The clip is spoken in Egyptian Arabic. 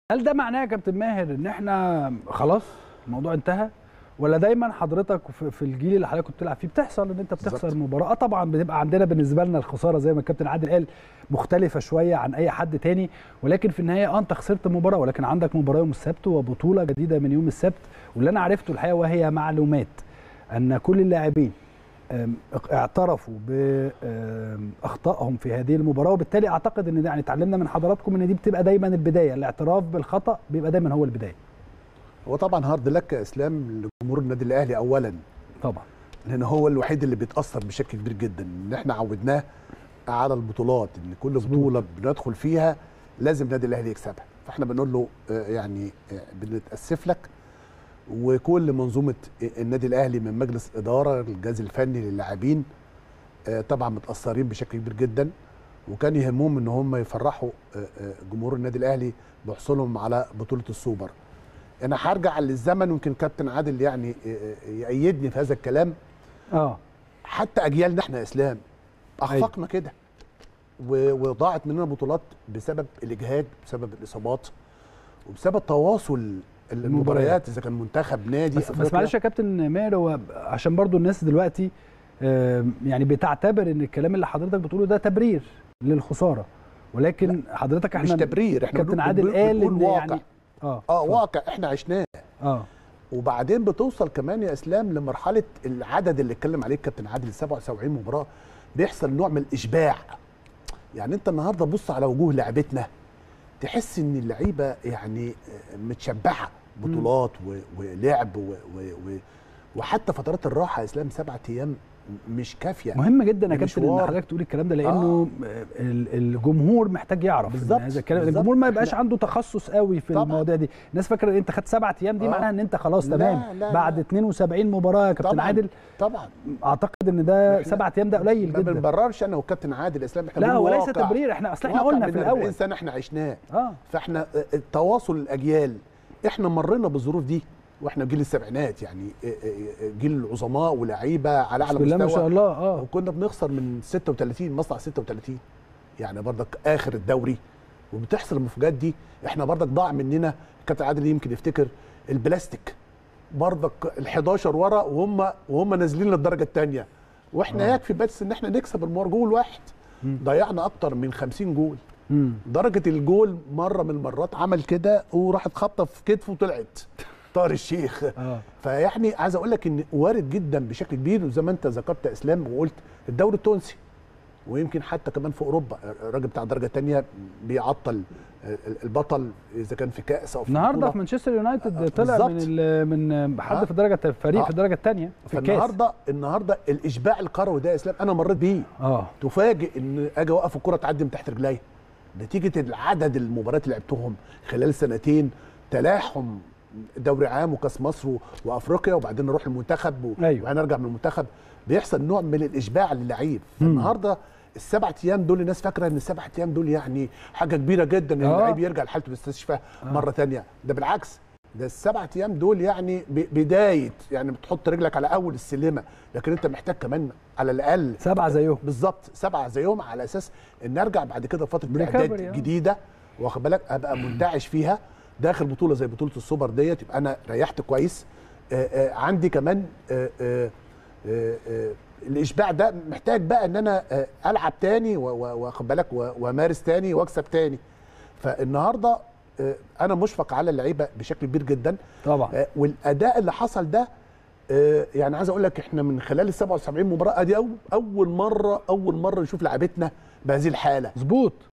هل ده معناه يا كابتن ماهر ان احنا خلاص الموضوع انتهى ولا دايما حضرتك في في الجيل اللي حضرتك كنت بتلعب فيه بتحصل ان انت بتخسر بالظبط. مباراه آه طبعا بتبقى عندنا بالنسبه لنا الخساره زي ما الكابتن عادل قال مختلفه شويه عن اي حد تاني ولكن في النهايه اه انت خسرت مباراه ولكن عندك مباراه يوم السبت وبطوله جديده من يوم السبت واللي انا عرفته الحقيقه وهي معلومات ان كل اللاعبين آم، اعترفوا باخطائهم في هذه المباراه وبالتالي اعتقد ان ده يعني اتعلمنا من حضراتكم ان دي بتبقى دايما البدايه الاعتراف بالخطا بيبقى دايما هو البدايه هو طبعا هارد لك يا اسلام لجمهور النادي الاهلي اولا طبعا لان هو الوحيد اللي بيتاثر بشكل كبير جدا ان احنا عودناه على البطولات ان كل بطوله بندخل فيها لازم النادي الاهلي يكسبها فاحنا بنقول له آه، يعني آه، بنتاسف لك وكل منظومه النادي الاهلي من مجلس اداره الجهاز الفني للاعبين آه، طبعا متاثرين بشكل كبير جدا وكان يهمهم ان هم يفرحوا آه، آه، جمهور النادي الاهلي بحصولهم على بطوله السوبر انا هرجع للزمن ويمكن كابتن عادل يعني آه، آه، يأيدني في هذا الكلام اه حتى اجيالنا احنا يا اسلام اخفقنا كده و- وضاعت مننا بطولات بسبب الاجهاد بسبب الاصابات وبسبب تواصل المباريات اذا كان منتخب نادي بس, بس أفريقيا. معلش يا كابتن ماهر هو عشان برضو الناس دلوقتي آم، يعني بتعتبر ان الكلام اللي حضرتك بتقوله ده تبرير للخساره ولكن حضرتك احنا مش تبرير احنا كابتن بنقول- عادل بنقول- قال بنقول ان واقع. يعني اه اه اتفضل. واقع احنا عشناه اه وبعدين بتوصل كمان يا اسلام لمرحله العدد اللي اتكلم عليه الكابتن عادل 77 مباراه بيحصل نوع من الاشباع يعني انت النهارده بص على وجوه لعبتنا تحس ان اللعيبه يعني متشبعه بطولات و- ولعب و و و وحتى فترات الراحه يا اسلام سبعة ايام مش كافيه مهم جدا يا ده كابتن ان مشوار. حضرتك تقول الكلام ده لانه ال- الجمهور محتاج يعرف إن بالظبط، هذا الكلام بالظبط. الجمهور ما يبقاش إحنا- عنده تخصص قوي في طبعاً. المواضيع دي الناس فاكره ان انت خدت سبعة ايام دي آه. معناها ان انت خلاص لا، تمام لا، بعد لا. 72 مباراه يا كابتن طبعا عادل طبعا اعتقد ان ده إحنا- سبعة ايام ده قليل ما جدا بنبررش انا والكابتن عادل اسلام احنا لا بنقول هو ليس واقع. تبرير احنا اصل احنا واقع قلنا من في 40 الاول سنه احنا عشناه اه فاحنا تواصل الاجيال احنا مرينا بالظروف دي واحنا جيل السبعينات يعني جيل العظماء ولاعيبه على اعلى بسم الله ما مستوى شاء الله اه وكنا بنخسر من 36 مصنع 36 يعني برضك اخر الدوري وبتحصل المفاجات دي احنا برضك ضاع مننا كابتن عادل يمكن يفتكر البلاستيك برضك ال 11 ورا وهم وهم نازلين للدرجه الثانيه واحنا آه. يكفي بس ان احنا نكسب المباراه جول واحد مم. ضيعنا اكتر من 50 جول مم. درجه الجول مره من المرات عمل كده وراحت خبطه في كتفه وطلعت طار الشيخ اه فيعني عايز اقول لك ان وارد جدا بشكل كبير وزي ما انت ذكرت يا اسلام وقلت الدوري التونسي ويمكن حتى كمان في اوروبا الراجل بتاع درجه تانية بيعطل البطل اذا كان في كاس او في النهارده بطولة. في مانشستر يونايتد آه، طلع من بالظبط. ال- من حد آه. في الدرجه الفريق آه. في الدرجه الثانيه في الكاس فالنهارده النهارده الاشباع الكروي ده يا اسلام انا مريت بيه اه تفاجئ ان اجي اوقف الكره تعدي من تحت رجلي نتيجه العدد المباريات اللي لعبتهم خلال سنتين تلاحم دوري عام وكاس مصر و- وافريقيا وبعدين نروح المنتخب و- أيوة. وبعدين نرجع من المنتخب بيحصل نوع من الاشباع للعيب فالنهارده السبع ايام دول الناس فاكره ان السبع ايام دول يعني حاجه كبيره جدا ان آه. اللعيب يرجع لحالته بالاستشفاء مره ثانيه ده بالعكس ده السبع ايام دول يعني ب- بدايه يعني بتحط رجلك على اول السلمه لكن انت محتاج كمان على الاقل سبعه زيهم بالظبط سبعه زيهم على اساس ان ارجع بعد كده فتره بريكفري، اعداد آه. جديده واخد بالك ابقى منتعش فيها داخل بطوله زي بطوله السوبر ديت يبقى انا ريحت كويس آآ آآ عندي كمان آآ آآ آآ الاشباع ده محتاج بقى ان انا آه، العب تاني و- و- واخد بالك و- وامارس تاني واكسب تاني فالنهارده آه، انا مشفق على اللعيبه بشكل كبير جدا طبعا آه، والاداء اللي حصل ده آه، يعني عايز اقول لك احنا من خلال ال 77 مباراه ادي أول- اول مره اول مره نشوف لعبتنا بهذه الحاله مظبوط